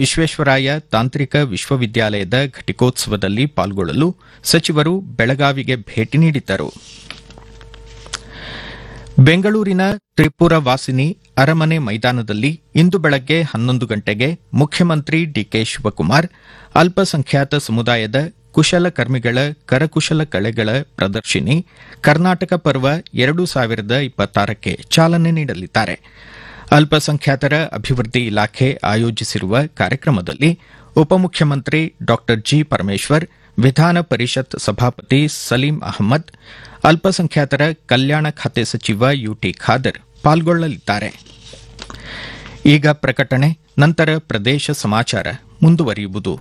ವಿಶ್ವೇಶ್ವರಾಯ ತಾಂತ್ರಿಕ ವಿಶ್ವವಿದ್ಯಾಲಯದ ಘಟಿಕೋತ್ಸವದಲ್ಲಿ ಪಾಲ್ಗೊಳ್ಳಲು ಸಚಿವರು ಬೆಳಗಾವಿಗೆ ಭೇಟಿ ನೀಡಿದ್ದರು ಬೆಂಗಳೂರಿನ ತ್ರಿಪುರ ವಾಸಿನಿ ಅರಮನೆ ಮೈದಾನದಲ್ಲಿ ಇಂದು ಬೆಳಗ್ಗೆ ಹನ್ನೊಂದು ಗಂಟೆಗೆ ಮುಖ್ಯಮಂತ್ರಿ ಡಿಕೆ ಶಿವಕುಮಾರ್ ಅಲ್ಪಸಂಖ್ಯಾತ ಸಮುದಾಯದ ಕುಶಲಕರ್ಮಿಗಳ ಕರಕುಶಲ ಕಲೆಗಳ ಪ್ರದರ್ಶಿನಿ ಕರ್ನಾಟಕ ಪರ್ವ ಎರಡು ಸಾವಿರದ ಇಪ್ಪತ್ತಾರಕ್ಕೆ ಚಾಲನೆ ನೀಡಲಿದ್ದಾರೆ ಅಲ್ಪಸಂಖ್ಯಾತರ ಅಭಿವೃದ್ಧಿ ಇಲಾಖೆ ಆಯೋಜಿಸಿರುವ ಕಾರ್ಯಕ್ರಮದಲ್ಲಿ ಉಪಮುಖ್ಯಮಂತ್ರಿ ಡಾ ಜಿ ಪರಮೇಶ್ವರ್ ವಿಧಾನ ಪರಿಷತ್ ಸಭಾಪತಿ ಸಲೀಂ ಅಹಮದ್ ಅಲ್ಪಸಂಖ್ಯಾತರ ಕಲ್ಯಾಣ ಖಾತೆ ಸಚಿವ ಯುಟಿ ಖಾದರ್ ಪಾಲ್ಗೊಳ್ಳಲಿದ್ದಾರೆ ಈಗ ಪ್ರಕಟಣೆ ನಂತರ ಪ್ರದೇಶ ಸಮಾಚಾರ ಮುಂದುವರಿಯುವುದು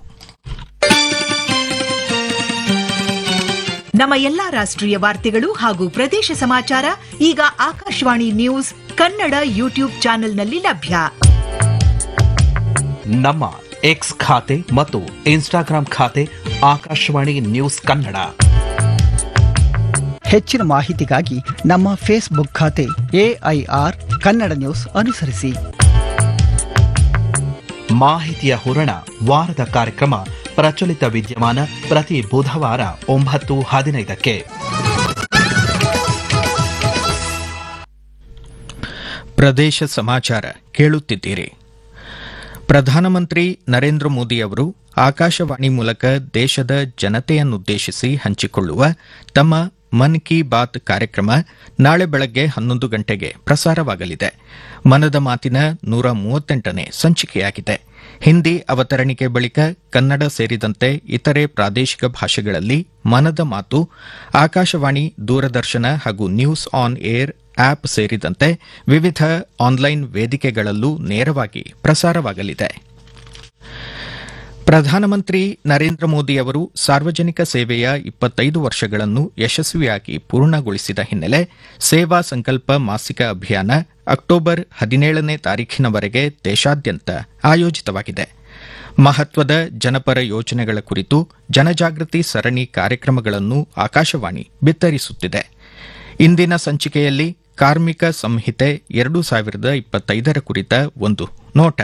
ನಮ್ಮ ಎಲ್ಲಾ ರಾಷ್ಟ್ರೀಯ ವಾರ್ತೆಗಳು ಹಾಗೂ ಪ್ರದೇಶ ಸಮಾಚಾರ ಈಗ ಆಕಾಶವಾಣಿ ನ್ಯೂಸ್ ಕನ್ನಡ ಯೂಟ್ಯೂಬ್ ಚಾನೆಲ್ನಲ್ಲಿ ಲಭ್ಯ ನಮ್ಮ ಎಕ್ಸ್ ಖಾತೆ ಮತ್ತು ಇನ್ಸ್ಟಾಗ್ರಾಂ ಖಾತೆ ಆಕಾಶವಾಣಿ ನ್ಯೂಸ್ ಕನ್ನಡ ಹೆಚ್ಚಿನ ಮಾಹಿತಿಗಾಗಿ ನಮ್ಮ ಫೇಸ್ಬುಕ್ ಖಾತೆ ಎಐಆರ್ ಕನ್ನಡ ನ್ಯೂಸ್ ಅನುಸರಿಸಿ ಮಾಹಿತಿಯ ಹೂರಣ ವಾರದ ಕಾರ್ಯಕ್ರಮ ಪ್ರಚಲಿತ ವಿದ್ಯಮಾನ ಪ್ರತಿ ಬುಧವಾರ ಒಂಬತ್ತು ಹದಿನೈದಕ್ಕೆ ಪ್ರದೇಶ ಸಮಾಚಾರ ಕೇಳುತ್ತಿದ್ದೀರಿ ಪ್ರಧಾನಮಂತ್ರಿ ನರೇಂದ್ರ ಮೋದಿ ಅವರು ಆಕಾಶವಾಣಿ ಮೂಲಕ ದೇಶದ ಜನತೆಯನ್ನುದ್ದೇಶಿಸಿ ಹಂಚಿಕೊಳ್ಳುವ ತಮ್ಮ ಮನ್ ಕಿ ಬಾತ್ ಕಾರ್ಯಕ್ರಮ ನಾಳೆ ಬೆಳಗ್ಗೆ ಹನ್ನೊಂದು ಗಂಟೆಗೆ ಪ್ರಸಾರವಾಗಲಿದೆ ಮನದ ಮಾತಿನ ನೂರ ಮೂವತ್ತೆಂಟನೇ ಸಂಚಿಕೆಯಾಗಿದೆ ಹಿಂದಿ ಅವತರಣಿಕೆ ಬಳಿಕ ಕನ್ನಡ ಸೇರಿದಂತೆ ಇತರೆ ಪ್ರಾದೇಶಿಕ ಭಾಷೆಗಳಲ್ಲಿ ಮನದ ಮಾತು ಆಕಾಶವಾಣಿ ದೂರದರ್ಶನ ಹಾಗೂ ನ್ಯೂಸ್ ಆನ್ ಏರ್ ಆಪ್ ಸೇರಿದಂತೆ ವಿವಿಧ ಆನ್ಲೈನ್ ವೇದಿಕೆಗಳಲ್ಲೂ ನೇರವಾಗಿ ಪ್ರಸಾರವಾಗಲಿದೆ ಪ್ರಧಾನಮಂತ್ರಿ ನರೇಂದ್ರ ಮೋದಿ ಅವರು ಸಾರ್ವಜನಿಕ ಸೇವೆಯ ಇಪ್ಪತ್ತೈದು ವರ್ಷಗಳನ್ನು ಯಶಸ್ವಿಯಾಗಿ ಪೂರ್ಣಗೊಳಿಸಿದ ಹಿನ್ನೆಲೆ ಸೇವಾ ಸಂಕಲ್ಪ ಮಾಸಿಕ ಅಭಿಯಾನ ಅಕ್ಟೋಬರ್ ಹದಿನೇಳನೇ ತಾರೀಖಿನವರೆಗೆ ದೇಶಾದ್ಯಂತ ಆಯೋಜಿತವಾಗಿದೆ ಮಹತ್ವದ ಜನಪರ ಯೋಜನೆಗಳ ಕುರಿತು ಜನಜಾಗೃತಿ ಸರಣಿ ಕಾರ್ಯಕ್ರಮಗಳನ್ನು ಆಕಾಶವಾಣಿ ಬಿತ್ತರಿಸುತ್ತಿದೆ ಇಂದಿನ ಸಂಚಿಕೆಯಲ್ಲಿ ಕಾರ್ಮಿಕ ಸಂಹಿತೆ ಎರಡು ಸಾವಿರದ ಇಪ್ಪತ್ತೈದರ ಕುರಿತ ಒಂದು ನೋಟ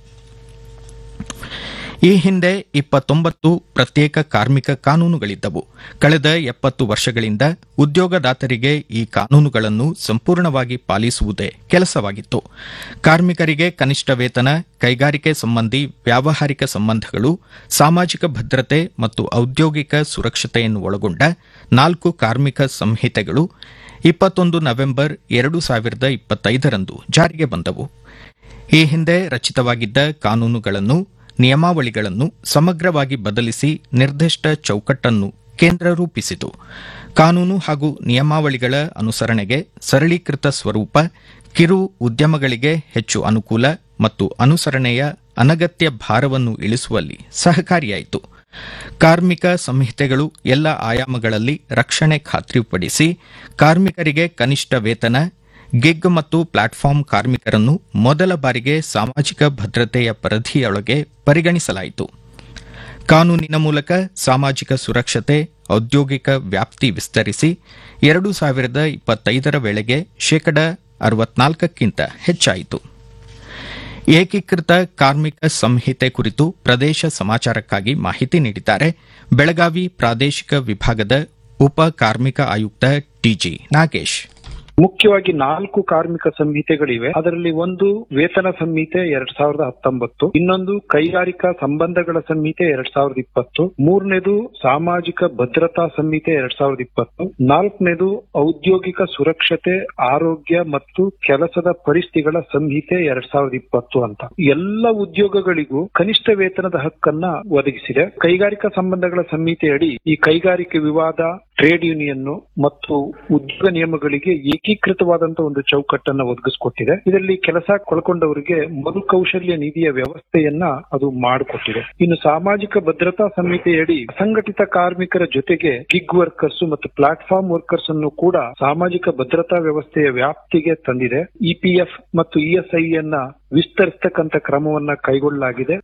ಈ ಹಿಂದೆ ಇಪ್ಪತ್ತೊಂಬತ್ತು ಪ್ರತ್ಯೇಕ ಕಾರ್ಮಿಕ ಕಾನೂನುಗಳಿದ್ದವು ಕಳೆದ ಎಪ್ಪತ್ತು ವರ್ಷಗಳಿಂದ ಉದ್ಯೋಗದಾತರಿಗೆ ಈ ಕಾನೂನುಗಳನ್ನು ಸಂಪೂರ್ಣವಾಗಿ ಪಾಲಿಸುವುದೇ ಕೆಲಸವಾಗಿತ್ತು ಕಾರ್ಮಿಕರಿಗೆ ಕನಿಷ್ಠ ವೇತನ ಕೈಗಾರಿಕೆ ಸಂಬಂಧಿ ವ್ಯಾವಹಾರಿಕ ಸಂಬಂಧಗಳು ಸಾಮಾಜಿಕ ಭದ್ರತೆ ಮತ್ತು ಔದ್ಯೋಗಿಕ ಸುರಕ್ಷತೆಯನ್ನು ಒಳಗೊಂಡ ನಾಲ್ಕು ಕಾರ್ಮಿಕ ಸಂಹಿತೆಗಳು ಇಪ್ಪತ್ತೊಂದು ನವೆಂಬರ್ ಎರಡು ಸಾವಿರದ ಇಪ್ಪತ್ತೈದರಂದು ಜಾರಿಗೆ ಬಂದವು ಈ ಹಿಂದೆ ರಚಿತವಾಗಿದ್ದ ಕಾನೂನುಗಳನ್ನು ನಿಯಮಾವಳಿಗಳನ್ನು ಸಮಗ್ರವಾಗಿ ಬದಲಿಸಿ ನಿರ್ದಿಷ್ಟ ಚೌಕಟ್ಟನ್ನು ಕೇಂದ್ರ ರೂಪಿಸಿತು ಕಾನೂನು ಹಾಗೂ ನಿಯಮಾವಳಿಗಳ ಅನುಸರಣೆಗೆ ಸರಳೀಕೃತ ಸ್ವರೂಪ ಕಿರು ಉದ್ಯಮಗಳಿಗೆ ಹೆಚ್ಚು ಅನುಕೂಲ ಮತ್ತು ಅನುಸರಣೆಯ ಅನಗತ್ಯ ಭಾರವನ್ನು ಇಳಿಸುವಲ್ಲಿ ಸಹಕಾರಿಯಾಯಿತು ಕಾರ್ಮಿಕ ಸಂಹಿತೆಗಳು ಎಲ್ಲ ಆಯಾಮಗಳಲ್ಲಿ ರಕ್ಷಣೆ ಖಾತ್ರಿಪಡಿಸಿ ಕಾರ್ಮಿಕರಿಗೆ ಕನಿಷ್ಠ ವೇತನ ಗಿಗ್ ಮತ್ತು ಪ್ಲಾಟ್ಫಾರ್ಮ್ ಕಾರ್ಮಿಕರನ್ನು ಮೊದಲ ಬಾರಿಗೆ ಸಾಮಾಜಿಕ ಭದ್ರತೆಯ ಪರಿಧಿಯೊಳಗೆ ಪರಿಗಣಿಸಲಾಯಿತು ಕಾನೂನಿನ ಮೂಲಕ ಸಾಮಾಜಿಕ ಸುರಕ್ಷತೆ ಔದ್ಯೋಗಿಕ ವ್ಯಾಪ್ತಿ ವಿಸ್ತರಿಸಿ ಎರಡು ಸಾವಿರದ ಇಪ್ಪತ್ತೈದರ ವೇಳೆಗೆ ಶೇಕಡ ಅರವತ್ನಾಲ್ಕಕ್ಕಿಂತ ಹೆಚ್ಚಾಯಿತು ಏಕೀಕೃತ ಕಾರ್ಮಿಕ ಸಂಹಿತೆ ಕುರಿತು ಪ್ರದೇಶ ಸಮಾಚಾರಕ್ಕಾಗಿ ಮಾಹಿತಿ ನೀಡಿದ್ದಾರೆ ಬೆಳಗಾವಿ ಪ್ರಾದೇಶಿಕ ವಿಭಾಗದ ಉಪ ಕಾರ್ಮಿಕ ಆಯುಕ್ತ ಟಿಜಿ ನಾಗೇಶ್ ಮುಖ್ಯವಾಗಿ ನಾಲ್ಕು ಕಾರ್ಮಿಕ ಸಂಹಿತೆಗಳಿವೆ ಅದರಲ್ಲಿ ಒಂದು ವೇತನ ಸಂಹಿತೆ ಎರಡ್ ಸಾವಿರದ ಹತ್ತೊಂಬತ್ತು ಇನ್ನೊಂದು ಕೈಗಾರಿಕಾ ಸಂಬಂಧಗಳ ಸಂಹಿತೆ ಎರಡ್ ಸಾವಿರದ ಇಪ್ಪತ್ತು ಮೂರನೇದು ಸಾಮಾಜಿಕ ಭದ್ರತಾ ಸಂಹಿತೆ ಎರಡ್ ಸಾವಿರದ ಇಪ್ಪತ್ತು ನಾಲ್ಕನೇದು ಔದ್ಯೋಗಿಕ ಸುರಕ್ಷತೆ ಆರೋಗ್ಯ ಮತ್ತು ಕೆಲಸದ ಪರಿಸ್ಥಿತಿಗಳ ಸಂಹಿತೆ ಎರಡ್ ಸಾವಿರದ ಇಪ್ಪತ್ತು ಅಂತ ಎಲ್ಲ ಉದ್ಯೋಗಗಳಿಗೂ ಕನಿಷ್ಠ ವೇತನದ ಹಕ್ಕನ್ನ ಒದಗಿಸಿದೆ ಕೈಗಾರಿಕಾ ಸಂಬಂಧಗಳ ಸಂಹಿತೆಯಡಿ ಈ ಕೈಗಾರಿಕೆ ವಿವಾದ ಟ್ರೇಡ್ ಯೂನಿಯನ್ ಮತ್ತು ಉದ್ಯೋಗ ನಿಯಮಗಳಿಗೆ ಏಕೀಕೃತವಾದಂತಹ ಒಂದು ಚೌಕಟ್ಟನ್ನ ಒದಗಿಸಿಕೊಟ್ಟಿದೆ ಇದರಲ್ಲಿ ಕೆಲಸ ಕಳ್ಕೊಂಡವರಿಗೆ ಮರುಕೌಶಲ್ಯ ನಿಧಿಯ ವ್ಯವಸ್ಥೆಯನ್ನ ಅದು ಮಾಡಿಕೊಟ್ಟಿದೆ ಇನ್ನು ಸಾಮಾಜಿಕ ಭದ್ರತಾ ಸಂಹಿತೆಯಡಿ ಅಸಂಘಟಿತ ಕಾರ್ಮಿಕರ ಜೊತೆಗೆ ಗಿಗ್ ವರ್ಕರ್ಸ್ ಮತ್ತು ಪ್ಲಾಟ್ಫಾರ್ಮ್ ವರ್ಕರ್ಸ್ ಅನ್ನು ಕೂಡ ಸಾಮಾಜಿಕ ಭದ್ರತಾ ವ್ಯವಸ್ಥೆಯ ವ್ಯಾಪ್ತಿಗೆ ತಂದಿದೆ ಇಪಿಎಫ್ ಮತ್ತು ಇಎಸ್ಐ ಅನ್ನ ವಿಸ್ತರಿಸತಕ್ಕಂತ ಕ್ರಮವನ್ನ ಕೈಗೊಳ್ಳಲಾಗಿದೆ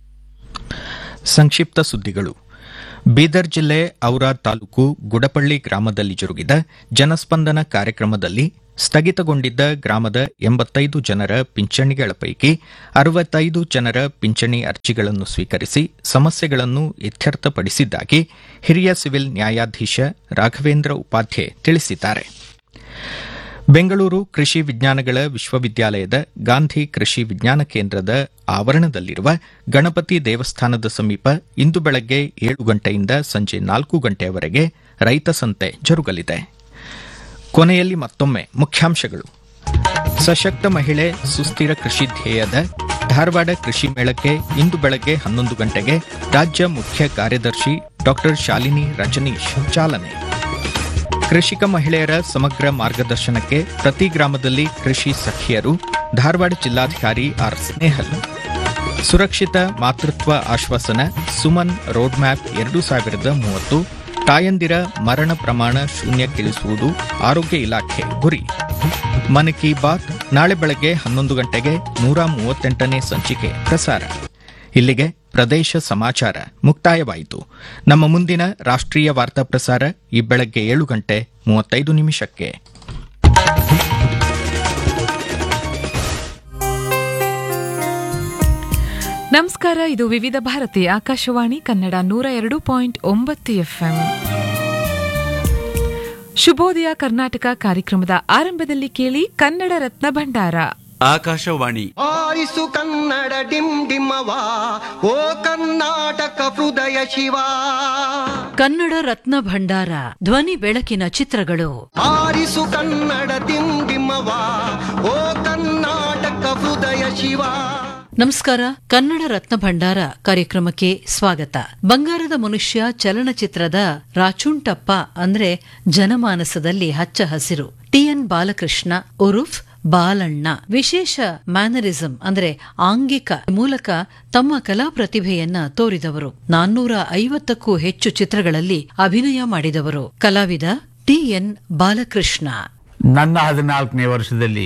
ಸಂಕ್ಷಿಪ್ತ ಸುದ್ದಿಗಳು ಬೀದರ್ ಜಿಲ್ಲೆ ಔರಾದ್ ತಾಲೂಕು ಗುಡಪಳ್ಳಿ ಗ್ರಾಮದಲ್ಲಿ ಜರುಗಿದ ಜನಸ್ಪಂದನ ಕಾರ್ಯಕ್ರಮದಲ್ಲಿ ಸ್ಥಗಿತಗೊಂಡಿದ್ದ ಗ್ರಾಮದ ಎಂಬತ್ತೈದು ಜನರ ಪಿಂಚಣಿಗಳ ಪೈಕಿ ಅರವತ್ತೈದು ಜನರ ಪಿಂಚಣಿ ಅರ್ಜಿಗಳನ್ನು ಸ್ವೀಕರಿಸಿ ಸಮಸ್ಯೆಗಳನ್ನು ಇತ್ಯರ್ಥಪಡಿಸಿದ್ದಾಗಿ ಹಿರಿಯ ಸಿವಿಲ್ ನ್ಯಾಯಾಧೀಶ ರಾಘವೇಂದ್ರ ಉಪಾಧ್ಯೆ ತಿಳಿಸಿದ್ದಾರೆ ಬೆಂಗಳೂರು ಕೃಷಿ ವಿಜ್ಞಾನಗಳ ವಿಶ್ವವಿದ್ಯಾಲಯದ ಗಾಂಧಿ ಕೃಷಿ ವಿಜ್ಞಾನ ಕೇಂದ್ರದ ಆವರಣದಲ್ಲಿರುವ ಗಣಪತಿ ದೇವಸ್ಥಾನದ ಸಮೀಪ ಇಂದು ಬೆಳಗ್ಗೆ ಏಳು ಗಂಟೆಯಿಂದ ಸಂಜೆ ನಾಲ್ಕು ಗಂಟೆಯವರೆಗೆ ರೈತ ಸಂತೆ ಜರುಗಲಿದೆ ಕೊನೆಯಲ್ಲಿ ಮತ್ತೊಮ್ಮೆ ಮುಖ್ಯಾಂಶಗಳು ಸಶಕ್ತ ಮಹಿಳೆ ಸುಸ್ಥಿರ ಕೃಷಿ ಧ್ಯೇಯದ ಧಾರವಾಡ ಕೃಷಿ ಮೇಳಕ್ಕೆ ಇಂದು ಬೆಳಗ್ಗೆ ಹನ್ನೊಂದು ಗಂಟೆಗೆ ರಾಜ್ಯ ಮುಖ್ಯ ಕಾರ್ಯದರ್ಶಿ ಡಾ ಶಾಲಿನಿ ರಜನೀಶ್ ಚಾಲನೆ ಕೃಷಿಕ ಮಹಿಳೆಯರ ಸಮಗ್ರ ಮಾರ್ಗದರ್ಶನಕ್ಕೆ ಪ್ರತಿ ಗ್ರಾಮದಲ್ಲಿ ಕೃಷಿ ಸಖಿಯರು ಧಾರವಾಡ ಜಿಲ್ಲಾಧಿಕಾರಿ ಆರ್ ಸ್ನೇಹಲ್ ಸುರಕ್ಷಿತ ಮಾತೃತ್ವ ಆಶ್ವಾಸನ ಸುಮನ್ ರೋಡ್ ಮ್ಯಾಪ್ ಎರಡು ಸಾವಿರದ ಮೂವತ್ತು ತಾಯಂದಿರ ಮರಣ ಪ್ರಮಾಣ ಶೂನ್ಯಕ್ಕಿಳಿಸುವುದು ಆರೋಗ್ಯ ಇಲಾಖೆ ಗುರಿ ಮನ್ ಕಿ ಬಾತ್ ನಾಳೆ ಬೆಳಗ್ಗೆ ಹನ್ನೊಂದು ಗಂಟೆಗೆ ನೂರ ಮೂವತ್ತೆಂಟನೇ ಸಂಚಿಕೆ ಪ್ರಸಾರ ಇಲ್ಲಿಗೆ ಪ್ರದೇಶ ಸಮಾಚಾರ ಮುಕ್ತಾಯವಾಯಿತು ನಮ್ಮ ಮುಂದಿನ ರಾಷ್ಟ್ರೀಯ ವಾರ್ತಾ ಪ್ರಸಾರ ಈ ಬೆಳಗ್ಗೆ ಏಳು ಗಂಟೆ ಮೂವತ್ತೈದು ನಿಮಿಷಕ್ಕೆ ನಮಸ್ಕಾರ ಇದು ವಿವಿಧ ಭಾರತಿ ಆಕಾಶವಾಣಿ ಕನ್ನಡ ನೂರ ಎರಡು ಪಾಯಿಂಟ್ ಒಂಬತ್ತು ಎಫ್ಎಂ ಶುಭೋದಯ ಕರ್ನಾಟಕ ಕಾರ್ಯಕ್ರಮದ ಆರಂಭದಲ್ಲಿ ಕೇಳಿ ಕನ್ನಡ ರತ್ನ ಭಂಡಾರ ಆಕಾಶವಾಣಿ ಆರಿಸು ಕನ್ನಡ ಡಿಮ್ ಡಿಮವ ಓ ಕರ್ನಾಟಕ ಹೃದಯ ಶಿವ ಕನ್ನಡ ರತ್ನ ಭಂಡಾರ ಧ್ವನಿ ಬೆಳಕಿನ ಚಿತ್ರಗಳು ಆರಿಸು ಕನ್ನಡ ಡಿಮ್ ಡಿಮವ ಓ ಕರ್ನಾಟಕ ಹೃದಯ ಶಿವ ನಮಸ್ಕಾರ ಕನ್ನಡ ರತ್ನ ಭಂಡಾರ ಕಾರ್ಯಕ್ರಮಕ್ಕೆ ಸ್ವಾಗತ ಬಂಗಾರದ ಮನುಷ್ಯ ಚಲನಚಿತ್ರದ ರಾಚುಂಟಪ್ಪ ಅಂದ್ರೆ ಜನಮಾನಸದಲ್ಲಿ ಹಚ್ಚ ಹಸಿರು ಟಿಎನ್ ಬಾಲಕೃಷ್ಣ ಉರುಫ್ ಬಾಲಣ್ಣ ವಿಶೇಷ ಮ್ಯಾನರಿಸಂ ಅಂದ್ರೆ ಆಂಗಿಕ ಮೂಲಕ ತಮ್ಮ ಕಲಾ ಪ್ರತಿಭೆಯನ್ನ ತೋರಿದವರು ನಾನ್ನೂರ ಐವತ್ತಕ್ಕೂ ಹೆಚ್ಚು ಚಿತ್ರಗಳಲ್ಲಿ ಅಭಿನಯ ಮಾಡಿದವರು ಕಲಾವಿದ ಟಿಎನ್ ಬಾಲಕೃಷ್ಣ ನನ್ನ ಹದಿನಾಲ್ಕನೇ ವರ್ಷದಲ್ಲಿ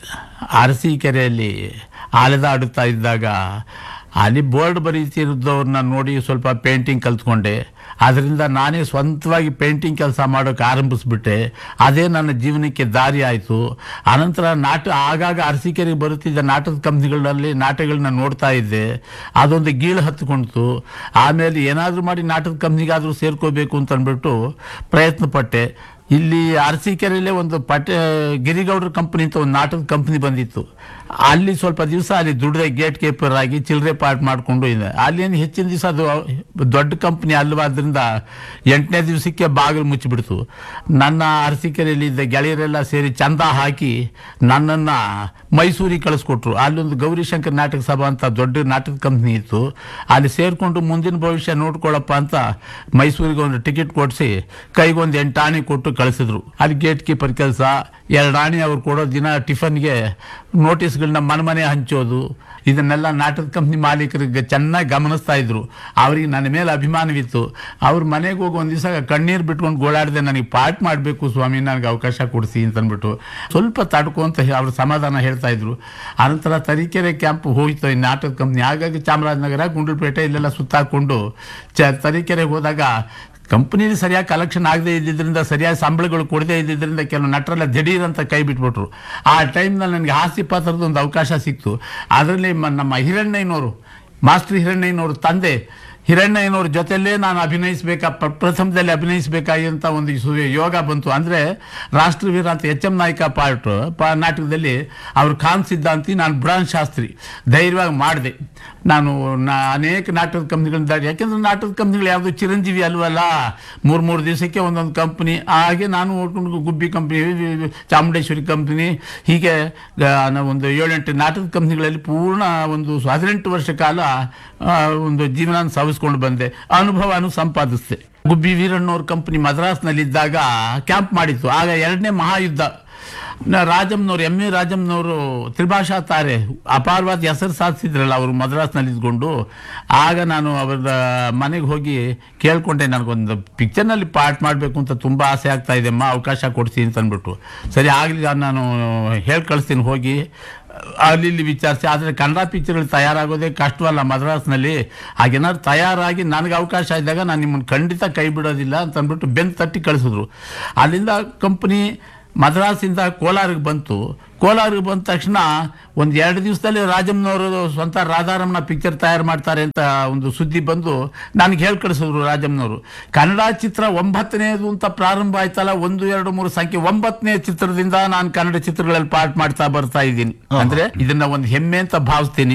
ಅರಸೀಕೆರೆಯಲ್ಲಿ ಅಲೆದಾಡುತ್ತಾ ಇದ್ದಾಗ ಅಲ್ಲಿ ಬೋರ್ಡ್ ಬರೀತಿರೋದವ್ರನ್ನ ನೋಡಿ ಸ್ವಲ್ಪ ಪೇಂಟಿಂಗ್ ಕಲ್ತ್ಕೊಂಡೆ ಅದರಿಂದ ನಾನೇ ಸ್ವಂತವಾಗಿ ಪೇಂಟಿಂಗ್ ಕೆಲಸ ಮಾಡೋಕೆ ಆರಂಭಿಸ್ಬಿಟ್ಟೆ ಅದೇ ನನ್ನ ಜೀವನಕ್ಕೆ ದಾರಿ ಆಯಿತು ಅನಂತರ ನಾಟ ಆಗಾಗ ಅರಸೀಕೆರೆಗೆ ಬರುತ್ತಿದ್ದ ನಾಟಕ ಕಂಪ್ನಿಗಳಲ್ಲಿ ನಾಟಕಗಳನ್ನ ನೋಡ್ತಾ ಇದ್ದೆ ಅದೊಂದು ಗೀಳು ಹತ್ಕೊಳ್ತು ಆಮೇಲೆ ಏನಾದರೂ ಮಾಡಿ ನಾಟಕ ಕಂಪ್ನಿಗಾದರೂ ಸೇರ್ಕೋಬೇಕು ಅಂತ ಅಂದ್ಬಿಟ್ಟು ಪ್ರಯತ್ನ ಪಟ್ಟೆ ಇಲ್ಲಿ ಅರಸೀಕೆರೆಯಲ್ಲೇ ಒಂದು ಪಟ್ಟೆ ಗಿರಿಗೌಡರ ಕಂಪನಿ ಅಂತ ಒಂದು ನಾಟಕ ಕಂಪನಿ ಬಂದಿತ್ತು ಅಲ್ಲಿ ಸ್ವಲ್ಪ ದಿವಸ ಅಲ್ಲಿ ದುಡ್ದೆ ಗೇಟ್ ಕೀಪರ್ ಆಗಿ ಚಿಲ್ಲರೆ ಪಾರ್ಟ್ ಮಾಡಿಕೊಂಡು ಇದೆ ಅಲ್ಲಿ ಏನು ಹೆಚ್ಚಿನ ದಿವಸ ಅದು ದೊಡ್ಡ ಕಂಪನಿ ಅಲ್ವಾದ್ರಿಂದ ಎಂಟನೇ ದಿವಸಕ್ಕೆ ಬಾಗಿಲು ಮುಚ್ಚಿಬಿಡ್ತು ನನ್ನ ಅರಸೀಕೆರೆಯಲ್ಲಿ ಇದ್ದ ಗೆಳೆಯರೆಲ್ಲ ಸೇರಿ ಚಂದ ಹಾಕಿ ನನ್ನನ್ನು ಮೈಸೂರಿಗೆ ಕಳಿಸ್ಕೊಟ್ರು ಅಲ್ಲೊಂದು ಗೌರಿಶಂಕರ್ ನಾಟಕ ಸಭಾ ಅಂತ ದೊಡ್ಡ ನಾಟಕ ಕಂಪ್ನಿ ಇತ್ತು ಅಲ್ಲಿ ಸೇರಿಕೊಂಡು ಮುಂದಿನ ಭವಿಷ್ಯ ನೋಡ್ಕೊಳ್ಳಪ್ಪ ಅಂತ ಮೈಸೂರಿಗೆ ಒಂದು ಟಿಕೆಟ್ ಕೊಡಿಸಿ ಕೈಗೊಂದು ಎಂಟು ಆಣೆ ಕೊಟ್ಟು ಕಳಿಸಿದ್ರು ಅಲ್ಲಿ ಗೇಟ್ ಕೀಪರ್ ಕೆಲಸ ಎರಡು ಆಣೆ ಅವ್ರು ಕೊಡೋ ದಿನ ಟಿಫನ್ಗೆ ನೋಟಿಸ್ಗಳನ್ನ ಮನೆ ಮನೆ ಹಂಚೋದು ಇದನ್ನೆಲ್ಲ ನಾಟಕ ಕಂಪ್ನಿ ಮಾಲೀಕರಿಗೆ ಚೆನ್ನಾಗಿ ಗಮನಿಸ್ತಾ ಇದ್ರು ಅವ್ರಿಗೆ ನನ್ನ ಮೇಲೆ ಅಭಿಮಾನವಿತ್ತು ಅವ್ರ ಮನೆಗೆ ಹೋಗಿ ಒಂದು ದಿವಸ ಕಣ್ಣೀರು ಬಿಟ್ಕೊಂಡು ಗೋಳಾಡಿದೆ ನನಗೆ ಪಾಠ ಮಾಡಬೇಕು ಸ್ವಾಮಿ ನನಗೆ ಅವಕಾಶ ಕೊಡಿಸಿ ಅಂತಂದ್ಬಿಟ್ಟು ಸ್ವಲ್ಪ ತಡ್ಕೊ ಅಂತ ಅವ್ರ ಸಮಾಧಾನ ಹೇಳ್ತಾ ಇದ್ರು ಅನಂತರ ತರೀಕೆರೆ ಕ್ಯಾಂಪ್ ಹೋಯ್ತು ಈ ನಾಟಕ ಕಂಪ್ನಿ ಹಾಗಾಗಿ ಚಾಮರಾಜನಗರ ಗುಂಡ್ಲುಪೇಟೆ ಇಲ್ಲೆಲ್ಲ ಸುತ್ತಾಕೊಂಡು ಚ ತರೀಕೆರೆಗೆ ಹೋದಾಗ ಕಂಪ್ನಿಲಿ ಸರಿಯಾಗಿ ಕಲೆಕ್ಷನ್ ಆಗದೆ ಇದ್ದಿದ್ದರಿಂದ ಸರಿಯಾಗಿ ಸಂಬಳಗಳು ಕೊಡದೇ ಇದ್ದಿದ್ದರಿಂದ ಕೆಲವು ನಟರೆಲ್ಲ ದಿಢೀರ್ ಅಂತ ಕೈ ಬಿಟ್ಬಿಟ್ರು ಆ ಟೈಮ್ನಲ್ಲಿ ನನಗೆ ಹಾಸ್ಯ ಪಾತ್ರದ ಒಂದು ಅವಕಾಶ ಸಿಕ್ತು ಅದರಲ್ಲಿ ಮ- ನಮ್ಮ ಹಿರಣ್ಣಯ್ಯನವರು ಮಾಸ್ಟರ್ ಹಿರಣ್ಣಯ್ಯನವರು ತಂದೆ ಹಿರಣ್ಣಯ್ಯನವ್ರ ಜೊತೆಲೇ ನಾನು ಅಭಿನಯಿಸಬೇಕಾ ಪ್ರಥಮದಲ್ಲಿ ಅಭಿನಯಿಸಬೇಕಾಗಿಂತ ಒಂದು ಸು- ಯೋಗ ಬಂತು ಅಂದರೆ ರಾಷ್ಟ್ರವೀರ ಅಂತ ಎಚ್ ಎಂ ನಾಯ್ಕ ಪಾರ್ಟ್ ಪ ನಾಟಕದಲ್ಲಿ ಅವ್ರು ಖಾನ್ ಸಿದ್ಧಾಂತಿ ನಾನು ಬುಡಾನ್ ಶಾಸ್ತ್ರಿ ಧೈರ್ಯವಾಗಿ ಮಾಡಿದೆ ನಾನು ನಾ ಅನೇಕ ನಾಟಕದ ಕಂಪ್ನಿಗಳಿಂದ ಯಾಕೆಂದ್ರೆ ನಾಟಕದ ಕಂಪ್ನಿಗಳು ಯಾವುದು ಚಿರಂಜೀವಿ ಅಲ್ವಲ್ಲ ಮೂರು ಮೂರು ದಿವಸಕ್ಕೆ ಒಂದೊಂದು ಕಂಪ್ನಿ ಹಾಗೆ ನಾನು ಓಡ್ಕೊಂಡು ಗುಬ್ಬಿ ಕಂಪ್ನಿ ಚಾಮುಂಡೇಶ್ವರಿ ಕಂಪ್ನಿ ಹೀಗೆ ಆ, ನಾವು ಒಂದು ಏಳೆಂಟು ನಾಟಕದ ಕಂಪ್ನಿಗಳಲ್ಲಿ ಪೂರ್ಣ ಒಂದು ಹದಿನೆಂಟು ವರ್ಷ ಕಾಲ ಆ, ಒಂದು ಜೀವನ ಸಾಗಿಸ್ಕೊಂಡು ಬಂದೆ ಅನುಭವನು ಸಂಪಾದಿಸಿದೆ ಗುಬ್ಬಿ ವೀರಣ್ಣವ್ರ ಕಂಪ್ನಿ ಮದ್ರಾಸ್ನಲ್ಲಿದ್ದಾಗ ಕ್ಯಾಂಪ್ ಮಾಡಿತ್ತು ಆಗ ಎರಡನೇ ಮಹಾಯುದ್ಧ ನ- ರಾಜಮ್ನವ್ರು ಎಂ ಎ ರಾಜಮ್ನವರು ತ್ರಿಭಾಷಾ ತಾರೆ ಅಪಾರವಾದ ಹೆಸರು ಸಾಧಿಸಿದ್ರಲ್ಲ ಅವರು ಮದ್ರಾಸ್ನಲ್ಲಿ ಇದ್ಕೊಂಡು ಆಗ ನಾನು ಅವರ ಮನೆಗೆ ಹೋಗಿ ಕೇಳ್ಕೊಂಡೆ ನನಗೊಂದು ಪಿಕ್ಚರ್ನಲ್ಲಿ ಪಾರ್ಟ್ ಮಾಡಬೇಕು ಅಂತ ತುಂಬ ಆಸೆ ಆಗ್ತಾ ಇದೆ ಅಮ್ಮ ಅವಕಾಶ ಕೊಡ್ತೀನಿ ಅಂತ ಅಂದ್ಬಿಟ್ಟು ಸರಿ ಆಗಲಿ ನಾನು ಹೇಳಿ ಕಳಿಸ್ತೀನಿ ಹೋಗಿ ಅಲ್ಲಿ ಇಲ್ಲಿ ವಿಚಾರಿಸಿ ಆದರೆ ಕನ್ನಡ ಪಿಕ್ಚರ್ಗಳು ತಯಾರಾಗೋದೇ ಕಷ್ಟವಲ್ಲ ಮದ್ರಾಸ್ನಲ್ಲಿ ಹಾಗೇನಾದ್ರು ತಯಾರಾಗಿ ನನಗೆ ಅವಕಾಶ ಇದ್ದಾಗ ನಾನು ನಿಮ್ಮನ್ನು ಖಂಡಿತ ಕೈ ಬಿಡೋದಿಲ್ಲ ಅಂತ ಅಂದ್ಬಿಟ್ಟು ಬೆನ್ನು ತಟ್ಟಿ ಕಳಿಸಿದ್ರು ಅಲ್ಲಿಂದ ಕಂಪ್ನಿ ಮದ್ರಾಸಿಂದ ಕೋಲಾರಿಗೆ ಬಂತು ಕೋಲಾರಿಗೆ ಬಂದ ತಕ್ಷಣ ಒಂದು ಎರಡು ದಿವಸದಲ್ಲಿ ರಾಜಮ್ಮನವರು ಸ್ವಂತ ರಾಧಾರಮ್ಮನ ಪಿಕ್ಚರ್ ತಯಾರು ಮಾಡ್ತಾರೆ ಅಂತ ಒಂದು ಸುದ್ದಿ ಬಂದು ನನಗೆ ಹೇಳಿ ಕಳಿಸಿದ್ರು ರಾಜಮ್ಮನವರು ಕನ್ನಡ ಚಿತ್ರ ಒಂಬತ್ತನೇದು ಅಂತ ಪ್ರಾರಂಭ ಆಯ್ತಲ್ಲ ಒಂದು ಎರಡು ಮೂರು ಸಂಖ್ಯೆ ಒಂಬತ್ತನೇ ಚಿತ್ರದಿಂದ ನಾನು ಕನ್ನಡ ಚಿತ್ರಗಳಲ್ಲಿ ಪಾರ್ಟ್ ಮಾಡ್ತಾ ಬರ್ತಾ ಇದ್ದೀನಿ ಅಂದ್ರೆ ಇದನ್ನ ಒಂದು ಹೆಮ್ಮೆ ಅಂತ ಭಾವಿಸ್ತೀನಿ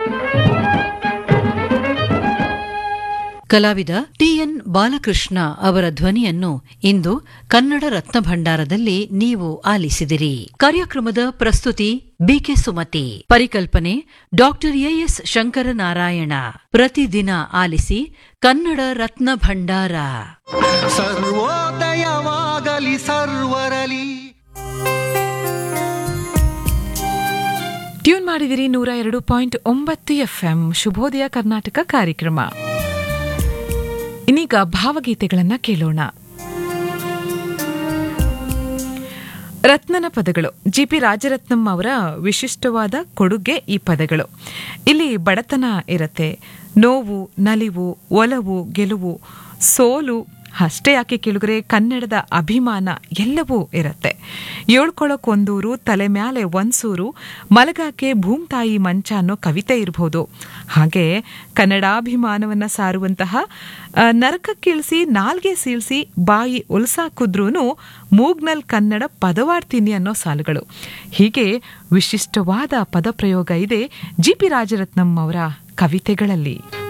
ಕಲಾವಿದ ಟಿಎನ್ ಬಾಲಕೃಷ್ಣ ಅವರ ಧ್ವನಿಯನ್ನು ಇಂದು ಕನ್ನಡ ರತ್ನ ಭಂಡಾರದಲ್ಲಿ ನೀವು ಆಲಿಸಿದಿರಿ ಕಾರ್ಯಕ್ರಮದ ಪ್ರಸ್ತುತಿ ಬಿಕೆ ಸುಮತಿ ಪರಿಕಲ್ಪನೆ ಡಾಕ್ಟರ್ ಎಎಸ್ ಶಂಕರನಾರಾಯಣ ಪ್ರತಿದಿನ ಆಲಿಸಿ ಕನ್ನಡ ರತ್ನ ಭಂಡಾರ ಸರ್ವೋದಯವಾಗಲಿ ಸರ್ವರಲಿ ಟ್ಯೂನ್ ಮಾಡಿದಿರಿ ನೂರ ಎರಡು ಪಾಯಿಂಟ್ ಒಂಬತ್ತು ಎಫ್ಎಂ ಶುಭೋದಯ ಕರ್ನಾಟಕ ಕಾರ್ಯಕ್ರಮ ಇನ್ನೀಗ ಭಾವಗೀತೆಗಳನ್ನ ಕೇಳೋಣ ರತ್ನನ ಪದಗಳು ಜಿಪಿ ರಾಜರತ್ನಂ ಅವರ ವಿಶಿಷ್ಟವಾದ ಕೊಡುಗೆ ಈ ಪದಗಳು ಇಲ್ಲಿ ಬಡತನ ಇರತ್ತೆ ನೋವು ನಲಿವು ಒಲವು ಗೆಲುವು ಸೋಲು ಅಷ್ಟೇ ಯಾಕೆ ಕೇಳಿದ್ರೆ ಕನ್ನಡದ ಅಭಿಮಾನ ಎಲ್ಲವೂ ಇರತ್ತೆ ಏಳ್ಕೊಳಕ್ಕೊಂದೂರು ತಲೆ ಮ್ಯಾಲೆ ಒಂದ್ಸೂರು ಮಲಗಾಕೆ ಭೂಮ್ತಾಯಿ ಮಂಚ ಅನ್ನೋ ಕವಿತೆ ಇರಬಹುದು ಹಾಗೆ ಕನ್ನಡಾಭಿಮಾನವನ್ನ ಸಾರುವಂತಹ ಆ, ನರಕಕ್ಕಿಳಿಸಿ ನಾಲ್ಗೆ ಸೀಳ್ಸಿ ಬಾಯಿ ಉಲ್ಸಾಕುದ್ರೂ ಮೂಗ್ನಲ್ ಕನ್ನಡ ಪದವಾಡ್ತೀನಿ ಅನ್ನೋ ಸಾಲುಗಳು ಹೀಗೆ ವಿಶಿಷ್ಟವಾದ ಪದಪ್ರಯೋಗ ಇದೆ ಜಿ ಪಿ ರಾಜರತ್ನಂ ಅವರ ಕವಿತೆಗಳಲ್ಲಿ